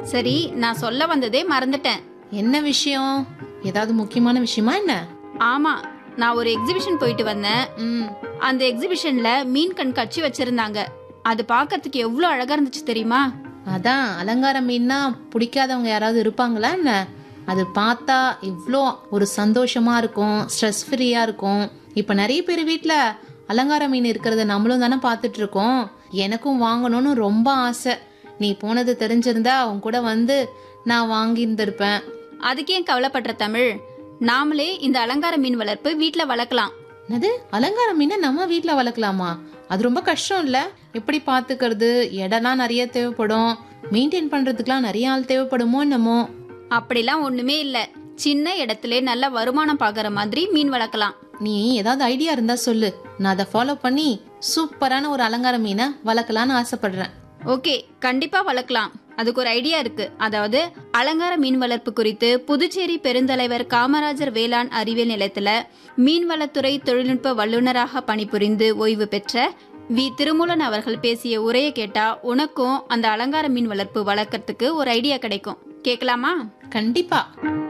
சரி நான் சொல்ல வந்ததே மறந்துட்டேன் என்ன விஷயம் ஏதாவது முக்கியமான விஷயமா என்ன ஆமா நான் ஒரு எக்ஸிபிஷன் போயிட்டு வந்தேன் ம் அந்த எக்ஸிபிஷன்ல மீன் கண்காட்சி வச்சிருந்தாங்க அது பார்க்கறதுக்கு எவ்வளவு அழகா இருந்துச்சு தெரியுமா அதான் அலங்கார மீன்னா பிடிக்காதவங்க யாராவது இருப்பாங்களா என்ன அது பார்த்தா இவ்வளோ ஒரு சந்தோஷமா இருக்கும் ஸ்ட்ரெஸ் ஃப்ரீயா இருக்கும் இப்போ நிறைய பேர் வீட்டில் அலங்கார மீன் இருக்கிறத நம்மளும் தானே பார்த்துட்டு இருக்கோம் எனக்கும் வாங்கணும்னு ரொம்ப ஆசை நீ போனது தெரிஞ்சிருந்தா உன் கூட வந்து நான் வாங்கியிருந்திருப்பேன் அதுக்கே கவலைப்படுற தமிழ் நாமளே இந்த அலங்கார மீன் வளர்ப்பு வீட்ல வளர்க்கலாம் என்னது அலங்கார மீனை நம்ம வீட்டில் வளர்க்கலாமா அது ரொம்ப கஷ்டம் இல்லை எப்படி பார்த்துக்கிறது இடம்லாம் நிறைய தேவைப்படும் மெயின்டைன் பண்ணுறதுக்குலாம் நிறைய ஆள் தேவைப்படுமோ என்னமோ அப்படிலாம் ஒண்ணுமே இல்ல சின்ன இடத்துல நல்ல வருமானம் பார்க்குற மாதிரி மீன் வளர்க்கலாம் நீ ஏதாவது ஐடியா இருந்தா சொல்லு நான் அதை ஃபாலோ பண்ணி சூப்பரான ஒரு அலங்கார மீனை வளர்க்கலான்னு ஆசைப்படுறேன் ஓகே கண்டிப்பா வளர்க்கலாம் அதுக்கு ஒரு ஐடியா இருக்கு அதாவது அலங்கார மீன் வளர்ப்பு குறித்து புதுச்சேரி பெருந்தலைவர் காமராஜர் வேளாண் அறிவியல் நிலையத்துல மீன்வளத்துறை தொழில்நுட்ப வல்லுநராக பணிபுரிந்து ஓய்வு பெற்ற வி திருமூலன் அவர்கள் பேசிய உரையை கேட்டா உனக்கும் அந்த அலங்கார மீன் வளர்ப்பு வளர்க்கறதுக்கு ஒரு ஐடியா கிடைக்கும் கேட்கலாமா கண்டிப்பா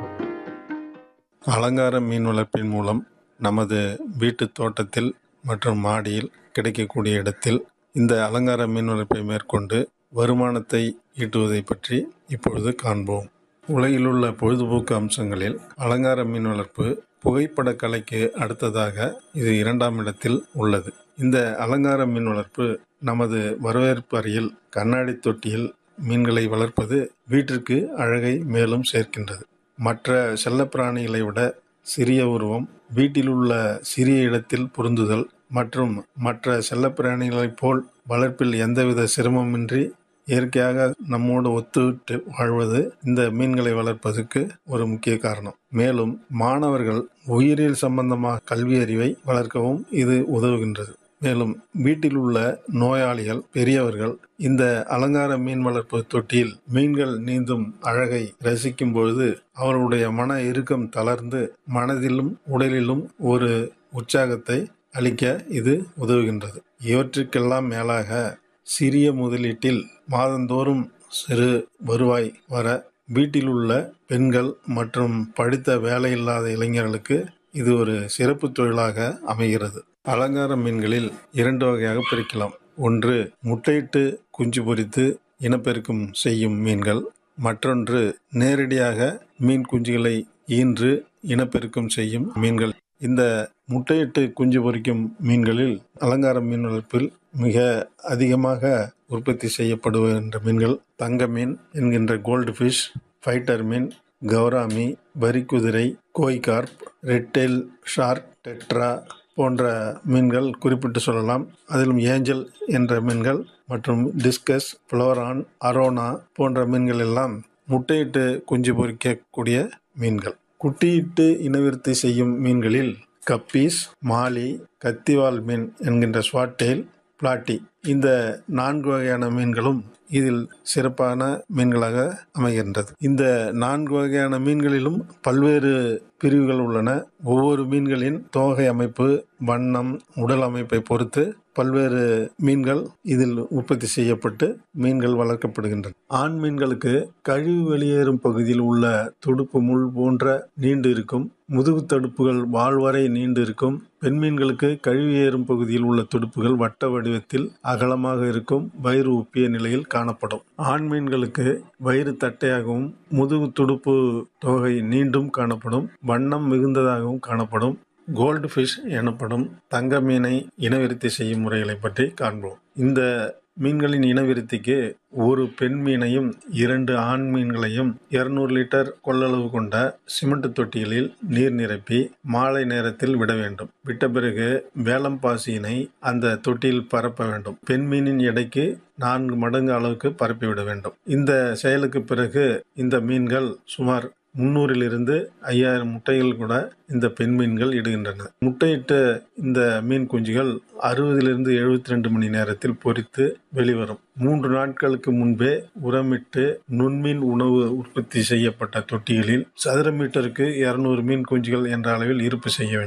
அலங்கார மீன் வளர்ப்பின் மூலம் நமது வீட்டு தோட்டத்தில் மற்றும் மாடியில் கிடைக்கக்கூடிய இடத்தில் இந்த அலங்கார மீன் வளர்ப்பை மேற்கொண்டு வருமானத்தை ஈட்டுவதை பற்றி இப்பொழுது காண்போம் உலகிலுள்ள பொழுதுபோக்கு அம்சங்களில் அலங்கார மீன் வளர்ப்பு புகைப்பட கலைக்கு அடுத்ததாக இது இரண்டாம் இடத்தில் உள்ளது இந்த அலங்கார மீன் வளர்ப்பு நமது வரவேற்பு அறையில் கண்ணாடி தொட்டியில் மீன்களை வளர்ப்பது வீட்டிற்கு அழகை மேலும் சேர்க்கின்றது மற்ற செல்லப்பிராணிகளை விட சிறிய உருவம் வீட்டில் உள்ள சிறிய இடத்தில் பொருந்துதல் மற்றும் மற்ற செல்லப்பிராணிகளைப் போல் வளர்ப்பில் எந்தவித சிரமமின்றி இயற்கையாக நம்மோடு ஒத்துவிட்டு வாழ்வது இந்த மீன்களை வளர்ப்பதற்கு ஒரு முக்கிய காரணம் மேலும் மாணவர்கள் உயிரியல் சம்பந்தமாக கல்வி அறிவை வளர்க்கவும் இது உதவுகின்றது மேலும் வீட்டில் உள்ள நோயாளிகள் பெரியவர்கள் இந்த அலங்கார மீன் வளர்ப்பு தொட்டியில் மீன்கள் நீந்தும் அழகை ரசிக்கும் பொழுது அவர்களுடைய மன இறுக்கம் தளர்ந்து மனதிலும் உடலிலும் ஒரு உற்சாகத்தை அளிக்க இது உதவுகின்றது இவற்றுக்கெல்லாம் மேலாக சிறிய முதலீட்டில் மாதந்தோறும் சிறு வருவாய் வர வீட்டில் உள்ள பெண்கள் மற்றும் படித்த வேலையில்லாத இளைஞர்களுக்கு இது ஒரு சிறப்பு தொழிலாக அமைகிறது அலங்கார மீன்களில் இரண்டு வகையாக பிரிக்கலாம் ஒன்று முட்டையிட்டு குஞ்சு பொரித்து இனப்பெருக்கம் செய்யும் மீன்கள் மற்றொன்று நேரடியாக மீன் குஞ்சுகளை ஈன்று இனப்பெருக்கம் செய்யும் மீன்கள் இந்த முட்டையிட்டு குஞ்சு பொரிக்கும் மீன்களில் அலங்கார மீன் வளர்ப்பில் மிக அதிகமாக உற்பத்தி செய்யப்படுகின்ற மீன்கள் தங்க மீன் என்கின்ற கோல்டு ஃபிஷ் ஃபைட்டர் மீன் கௌராமி வரிக்குதிரை கோய்கார்ப் ரெட்டெயில் ஷார்க் டெட்ரா போன்ற மீன்கள் குறிப்பிட்டு சொல்லலாம் அதிலும் ஏஞ்சல் என்ற மீன்கள் மற்றும் டிஸ்கஸ் ஃப்ளோரான் அரோனா போன்ற மீன்கள் எல்லாம் முட்டையிட்டு குஞ்சு பொரிக்கக்கூடிய மீன்கள் குட்டியிட்டு இனவிருத்தி செய்யும் மீன்களில் கப்பீஸ் மாலி கத்திவால் மீன் என்கின்ற ஸ்வாட்டெயில் பிளாட்டி இந்த நான்கு வகையான மீன்களும் இதில் சிறப்பான மீன்களாக அமைகின்றது இந்த நான்கு வகையான மீன்களிலும் பல்வேறு பிரிவுகள் உள்ளன ஒவ்வொரு மீன்களின் தோகை அமைப்பு வண்ணம் உடல் அமைப்பை பொறுத்து பல்வேறு மீன்கள் இதில் உற்பத்தி செய்யப்பட்டு மீன்கள் வளர்க்கப்படுகின்றன ஆண் மீன்களுக்கு கழிவு வெளியேறும் பகுதியில் உள்ள துடுப்பு முள் போன்ற நீண்டு இருக்கும் முதுகு தடுப்புகள் வாழ்வரை நீண்டு இருக்கும் பெண் மீன்களுக்கு கழிவு ஏறும் பகுதியில் உள்ள துடுப்புகள் வட்ட வடிவத்தில் அகலமாக இருக்கும் வயிறு உப்பிய நிலையில் காணப்படும் ஆண் மீன்களுக்கு வயிறு தட்டையாகவும் முதுகு துடுப்பு தொகை நீண்டும் காணப்படும் வண்ணம் மிகுந்ததாகவும் காணப்படும் கோல்டு ஃபிஷ் எனப்படும் தங்க மீனை இனவிருத்தி செய்யும் முறைகளை பற்றி காண்போம் இந்த மீன்களின் இனவிருத்திக்கு ஒரு பெண் மீனையும் இரண்டு ஆண் மீன்களையும் இருநூறு லிட்டர் கொள்ளளவு கொண்ட சிமெண்ட் தொட்டிகளில் நீர் நிரப்பி மாலை நேரத்தில் விட வேண்டும் விட்ட பிறகு வேலம் பாசியினை அந்த தொட்டியில் பரப்ப வேண்டும் பெண் மீனின் எடைக்கு நான்கு மடங்கு அளவுக்கு பரப்பிவிட வேண்டும் இந்த செயலுக்கு பிறகு இந்த மீன்கள் சுமார் முன்னூறிலிருந்து ஐயாயிரம் முட்டைகள் கூட இந்த பெண் மீன்கள் இடுகின்றன முட்டையிட்ட இந்த மீன் குஞ்சுகள் அறுபதிலிருந்து எழுபத்தி ரெண்டு மணி நேரத்தில் பொரித்து வெளிவரும் மூன்று நாட்களுக்கு முன்பே உரமிட்டு நுண்மீன் உணவு உற்பத்தி செய்யப்பட்ட தொட்டிகளில் சதுர மீட்டருக்கு இருநூறு மீன் குஞ்சுகள் என்ற அளவில் இருப்பு செய்ய வேண்டும்